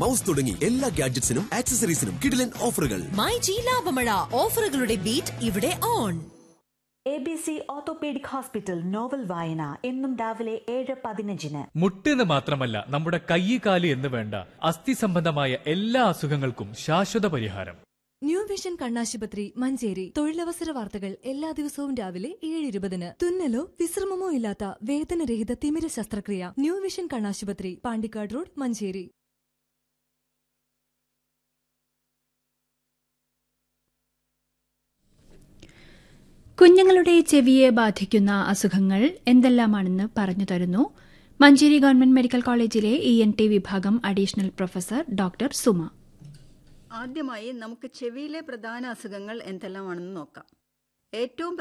mouse തുടങ്ങി എല്ലാ ഗാഡ്ജറ്റ്സിനും ആക്സസറീസിനും കിടിലൻ ഓഫറുകൾ മൈ ജി ലാഭമഴ ഓഫറുകളുടെ ബീറ്റ് ഇവിടെ on A B C orthopaedic hospital novel വായന എന്നും രാവിലെ ഏഴ് പതിനഞ്ചിന് മുട്ടെന്ന് മാത്രമല്ല നമ്മുടെ കൈ കാല് എന്ന് വേണ്ട അസ്ഥി സംബന്ധമായ എല്ലാ അസുഖങ്ങൾക്കും ശാശ്വത പരിഹാരം ന്യൂ വിഷൻ കണ്ണാശുപത്രി മഞ്ചേരി തൊഴിലവസര വാർത്തകൾ എല്ലാ ദിവസവും രാവിലെ ഏഴ് ഇരുപതിന് തുന്നലോ വിശ്രമമോ ഇല്ലാത്ത വേദനരഹിത തിമിര ശസ്ത്രക്രിയ ന്യൂ വിഷൻ കണ്ണാശുപത്രി പാണ്ടിക്കാട് റോഡ് മഞ്ചേരി കുഞ്ഞുങ്ങളുടെ ചെവിയെ ബാധിക്കുന്ന അസുഖങ്ങൾ എന്തെല്ലാമാണെന്ന് പറഞ്ഞു തരുന്നു മഞ്ചേരി ഗവൺമെന്റ് മെഡിക്കൽ കോളേജിലെ ഇ എൻ ടി വിഭാഗം അഡീഷണൽ പ്രൊഫസർ ഡോക്ടർ സുമ ആദ്യമായി നമുക്ക് ചെവിയിലെ പ്രധാന അസുഖങ്ങൾ എന്തെല്ലാമാണെന്ന് നോക്കാം ഏറ്റവും